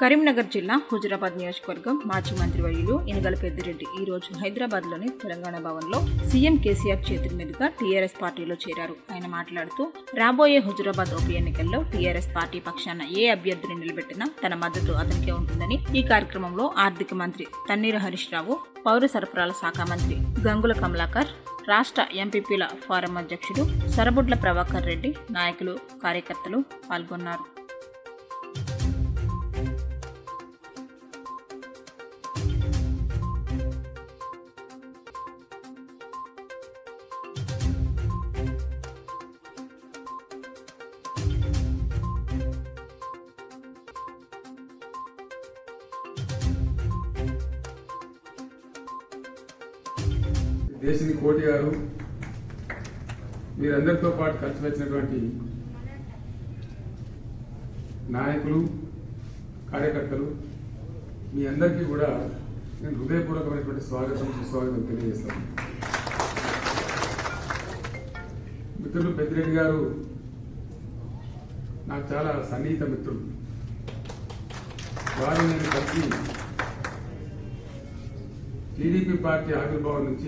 కరీంనగర్ జిల్లా హుజురాబాద్ నియోజకవర్గం మాజీ మంత్రి వర్యులు ఇనుగల పెద్దిరెడ్డి ఈ రోజు హైదరాబాద్ లోని తెలంగాణ భవన్ లో సీఎం కేసీఆర్ చేతుల మీదుగా టీఆర్ఎస్ పార్టీలో చేరారు ఆయన మాట్లాడుతూ రాబోయే హుజురాబాద్ ఉప ఎన్నికల్లో టీఆర్ఎస్ పార్టీ పక్షాన ఏ అభ్యర్థిని నిలబెట్టినా తన మద్దతు అతనికే ఉంటుందని ఈ కార్యక్రమంలో ఆర్థిక మంత్రి తన్నీరు హరీష్ రావు పౌర సరఫరాల శాఖ మంత్రి గంగుల కమలాకర్ రాష్ట్ర ఎంపీపీల ఫోరం అధ్యక్షుడు సరబుడ్ల ప్రభాకర్ రెడ్డి నాయకులు కార్యకర్తలు పాల్గొన్నారు దేశిని కోటి గారు మీరందరితో పాటు ఖర్చు వచ్చినటువంటి నాయకులు కార్యకర్తలు మీ అందరికీ కూడా నేను హృదయపూర్వకమైనటువంటి స్వాగతం సుస్వాగతం తెలియజేస్తాను మిత్రులు పెద్దిరెడ్డి గారు నాకు చాలా సన్నిహిత మిత్రులు వారు నేను కలిసి టీడీపీ పార్టీ ఆవిర్భావం నుంచి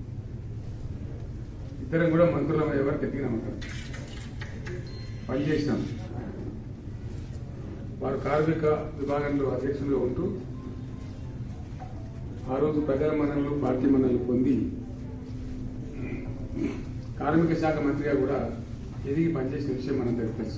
ఇద్దరం కూడా మంత్రులం ఎవరికి ఎత్తికినామంటారు పనిచేసినాం వారు కార్మిక విభాగంలో అధ్యక్షులుగా ఉంటూ ఆ రోజు ప్రజల మన్ననలు పార్టీ మన్ననలు పొంది కార్మిక శాఖ మంత్రిగా కూడా ఎదిగి పనిచేసిన విషయం మనందరికీ తెలుసు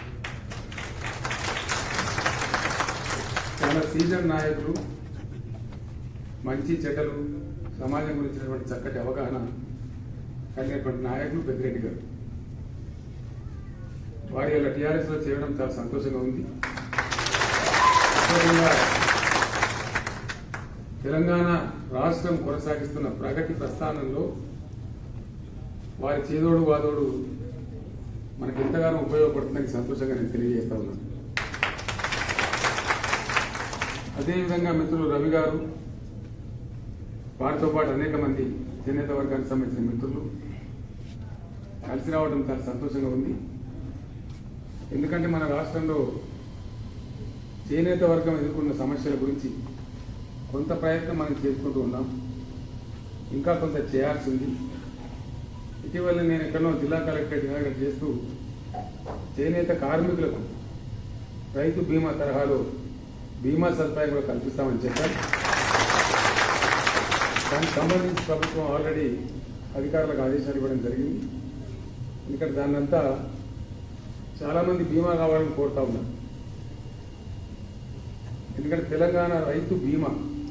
చాలా సీనియర్ నాయకులు మంచి చెడ్డలు సమాజం గురించినటువంటి చక్కటి అవగాహన కలిగినటువంటి నాయకులు పెద్దిరెడ్డి గారు వారి ఇలా టీఆర్ఎస్ లో చేరడం చాలా సంతోషంగా ఉంది అదేవిధంగా తెలంగాణ రాష్ట్రం కొనసాగిస్తున్న ప్రగతి ప్రస్థానంలో వారి చేదోడు వాదోడు మనకి ఎంతగానో ఉపయోగపడుతుందని సంతోషంగా నేను తెలియజేస్తా ఉన్నాను అదేవిధంగా మిత్రులు రవి గారు వారితో పాటు అనేక మంది చేనేత వర్గానికి సంబంధించిన మిత్రులు కలిసి రావడం చాలా సంతోషంగా ఉంది ఎందుకంటే మన రాష్ట్రంలో చేనేత వర్గం ఎదుర్కొన్న సమస్యల గురించి కొంత ప్రయత్నం మనం చేసుకుంటూ ఉన్నాం ఇంకా కొంత చేయాల్సి ఉంది ఇటీవల నేను ఎక్కడో జిల్లా కలెక్టర్ ఇనాగరేట్ చేస్తూ చేనేత కార్మికులకు రైతు బీమా తరహాలో బీమా సదుపాయం కూడా కల్పిస్తామని చెప్పారు దానికి సంబంధించి ప్రభుత్వం ఆల్రెడీ అధికారులకు ఆదేశాలు ఇవ్వడం జరిగింది ఎందుకంటే దాన్నంతా చాలామంది బీమా కావాలని కోరుతా ఉన్నారు ఎందుకంటే తెలంగాణ రైతు బీమా